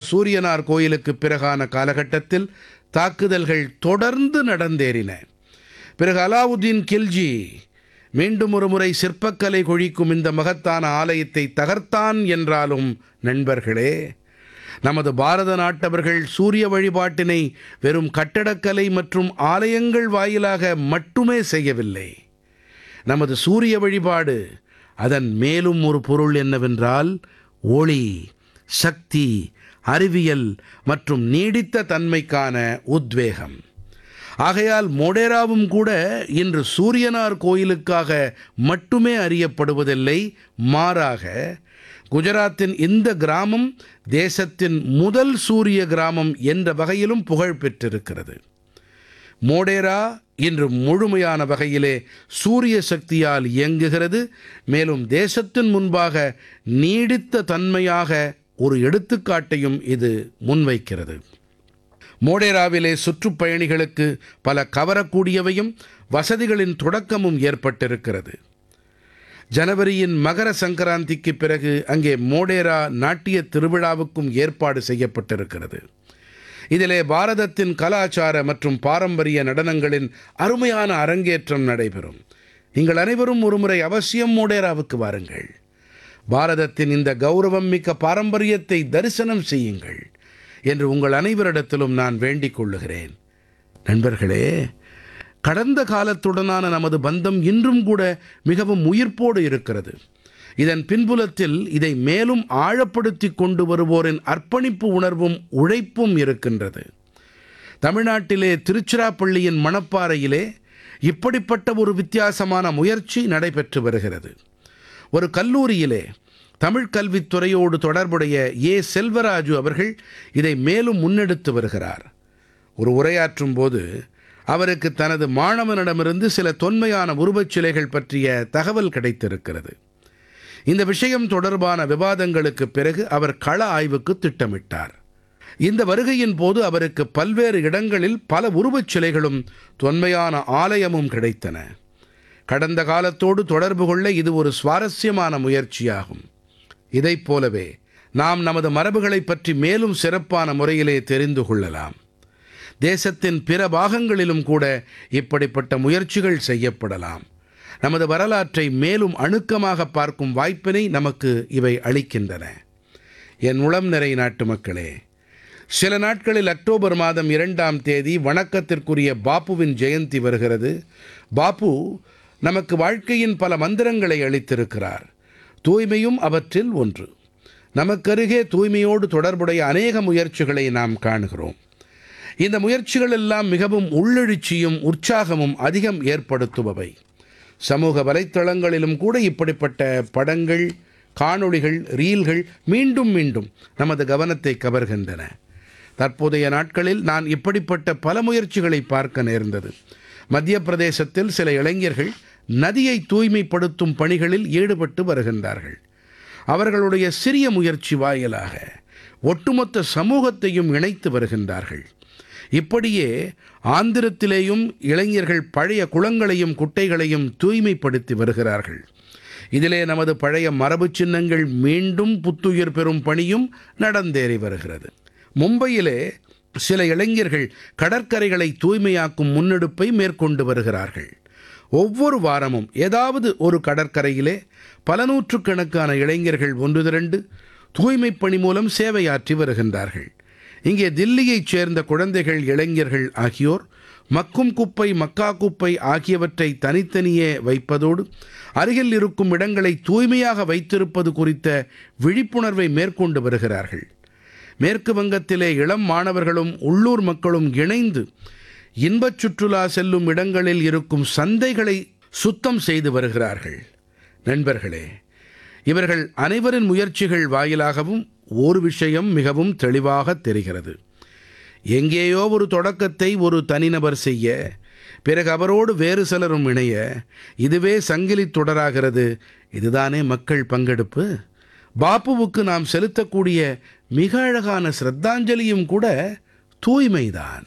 சூரியனார் கோயிலுக்குப் பிறகான காலகட்டத்தில் தாக்குதல்கள் தொடர்ந்து நடந்தேறின பிறகு அலாவுதீன் கில்ஜி மீண்டும் ஒரு முறை சிற்பக்கலை கொழிக்கும் இந்த மகத்தான ஆலயத்தை தகர்த்தான் என்றாலும் நண்பர்களே நமது பாரத நாட்டவர்கள் சூரிய வழிபாட்டினை வெறும் கட்டடக்கலை மற்றும் ஆலயங்கள் வாயிலாக மட்டுமே செய்யவில்லை நமது சூரிய வழிபாடு அதன் மேலும் ஒரு பொருள் என்னவென்றால் ஒளி சக்தி அறிவியல் மற்றும் நீடித்த தன்மைக்கான உத்வேகம் ஆகையால் மோடேராவும் கூட இன்று சூரியனார் கோயிலுக்காக மட்டுமே அறியப்படுவதில்லை மாறாக குஜராத்தின் இந்த கிராமம் தேசத்தின் முதல் சூரிய கிராமம் என்ற வகையிலும் புகழ் பெற்றிருக்கிறது மோடேரா இன்று முழுமையான வகையிலே சூரிய சக்தியால் இயங்குகிறது மேலும் தேசத்தின் முன்பாக நீடித்த தன்மையாக ஒரு எடுத்துக்காட்டையும் இது முன்வைக்கிறது மோடேராவிலே சுற்றுப்பயணிகளுக்கு பல கவரக்கூடியவையும் வசதிகளின் தொடக்கமும் ஏற்பட்டிருக்கிறது ஜனவரியின் மகர சங்கராந்திக்கு பிறகு அங்கே மோடேரா நாட்டிய திருவிழாவுக்கும் ஏற்பாடு செய்யப்பட்டிருக்கிறது இதிலே பாரதத்தின் கலாச்சார மற்றும் பாரம்பரிய நடனங்களின் அருமையான அரங்கேற்றம் நடைபெறும் நீங்கள் அனைவரும் ஒருமுறை அவசியம் மோடேராவுக்கு வாருங்கள் பாரதத்தின் இந்த கௌரவம் மிக்க பாரம்பரியத்தை தரிசனம் செய்யுங்கள் என்று உங்கள் அனைவரிடத்திலும் நான் வேண்டிக் கொள்ளுகிறேன் நண்பர்களே கடந்த காலத்துடனான நமது பந்தம் இன்றும் கூட மிகவும் உயிர்ப்போடு இருக்கிறது இதன் பின்புலத்தில் இதை மேலும் ஆழப்படுத்தி கொண்டு வருவோரின் அர்ப்பணிப்பு உணர்வும் உழைப்பும் இருக்கின்றது தமிழ்நாட்டிலே திருச்சிராப்பள்ளியின் மணப்பாறையிலே இப்படிப்பட்ட ஒரு வித்தியாசமான முயற்சி நடைபெற்று வருகிறது ஒரு கல்லூரியிலே தமிழ் கல்வித்துறையோடு தொடர்புடைய ஏ செல்வராஜு அவர்கள் இதை மேலும் முன்னெடுத்து வருகிறார் ஒரு உரையாற்றும் போது அவருக்கு தனது மாணவனிடமிருந்து சில தொன்மையான உருவச் சிலைகள் பற்றிய தகவல் கிடைத்திருக்கிறது இந்த விஷயம் தொடர்பான விவாதங்களுக்கு பிறகு அவர் கள ஆய்வுக்கு திட்டமிட்டார் இந்த வருகையின் போது அவருக்கு பல்வேறு இடங்களில் பல உருவச் சிலைகளும் தொன்மையான ஆலயமும் கிடைத்தன கடந்த காலத்தோடு தொடர்பு கொள்ள இது ஒரு சுவாரஸ்யமான முயற்சியாகும் இதைப் போலவே நாம் நமது மரபுகளைப் பற்றி மேலும் சிறப்பான முறையிலே தெரிந்து கொள்ளலாம் தேசத்தின் பிற பாகங்களிலும் கூட இப்படிப்பட்ட முயற்சிகள் செய்யப்படலாம் நமது வரலாற்றை மேலும் அணுக்கமாக பார்க்கும் வாய்ப்பினை நமக்கு இவை அளிக்கின்றன என் உளம் நிறை நாட்டு மக்களே சில நாட்களில் அக்டோபர் மாதம் இரண்டாம் தேதி வணக்கத்திற்குரிய பாப்புவின் ஜெயந்தி வருகிறது பாப்பு நமக்கு வாழ்க்கையின் பல மந்திரங்களை அளித்திருக்கிறார் தூய்மையும் அவற்றில் ஒன்று நமக்கருகே தூய்மையோடு தொடர்புடைய அநேக முயற்சிகளை நாம் காணுகிறோம் இந்த முயற்சிகள் எல்லாம் மிகவும் உள்ளெழுச்சியும் உற்சாகமும் அதிகம் ஏற்படுத்துபவை சமூக வலைத்தளங்களிலும் கூட இப்படிப்பட்ட படங்கள் காணொளிகள் ரீல்கள் மீண்டும் மீண்டும் நமது கவனத்தை கவர்கின்றன தற்போதைய நாட்களில் நான் இப்படிப்பட்ட பல முயற்சிகளை பார்க்க நேர்ந்தது மத்திய பிரதேசத்தில் சில இளைஞர்கள் நதியை தூய்மைப்படுத்தும் பணிகளில் ஈடுபட்டு வருகின்றார்கள் அவர்களுடைய சிறிய முயற்சி வாயிலாக ஒட்டுமொத்த சமூகத்தையும் இணைத்து வருகின்றார்கள் இப்படியே ஆந்திரத்திலேயும் இளைஞர்கள் பழைய குளங்களையும் குட்டைகளையும் தூய்மைப்படுத்தி வருகிறார்கள் இதிலே நமது பழைய மரபு சின்னங்கள் மீண்டும் புத்துயிர் பெறும் பணியும் நடந்தேறி வருகிறது மும்பையிலே சில இளைஞர்கள் கடற்கரைகளை தூய்மையாக்கும் முன்னெடுப்பை மேற்கொண்டு வருகிறார்கள் ஒவ்வொரு வாரமும் ஏதாவது ஒரு கடற்கரையிலே பல நூற்றுக்கணக்கான இளைஞர்கள் ஒன்று திரண்டு தூய்மைப் பணி மூலம் சேவையாற்றி வருகின்றார்கள் இங்கே தில்லியைச் சேர்ந்த குழந்தைகள் இளைஞர்கள் ஆகியோர் மக்கும் குப்பை மக்கா குப்பை ஆகியவற்றை தனித்தனியே வைப்பதோடு அருகில் இருக்கும் இடங்களை தூய்மையாக வைத்திருப்பது குறித்த விழிப்புணர்வை மேற்கொண்டு வருகிறார்கள் மேற்கு வங்கத்திலே இளம் மாணவர்களும் உள்ளூர் மக்களும் இணைந்து இன்பச் சுற்றுலா செல்லும் இடங்களில் இருக்கும் சந்தைகளை சுத்தம் செய்து வருகிறார்கள் நண்பர்களே இவர்கள் அனைவரின் முயற்சிகள் வாயிலாகவும் ஒரு விஷயம் மிகவும் தெளிவாக தெரிகிறது எங்கேயோ ஒரு தொடக்கத்தை ஒரு தனிநபர் செய்ய பிறகு அவரோடு வேறு சிலரும் இணைய இதுவே சங்கிலி தொடராகிறது இதுதானே மக்கள் பங்கெடுப்பு பாப்புவுக்கு நாம் செலுத்தக்கூடிய மிக அழகான சிரத்தாஞ்சலியும் கூட தூய்மைதான்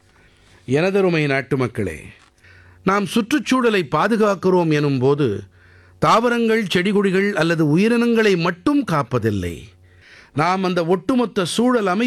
எனதருமை நாட்டு மக்களே நாம் சுற்றுச்சூழலை பாதுகாக்கிறோம் எனும்போது தாவரங்கள் செடிகொடிகள் அல்லது உயிரினங்களை மட்டும் காப்பதில்லை நாம் அந்த ஒட்டுமொத்த சூழல் அமைப்பு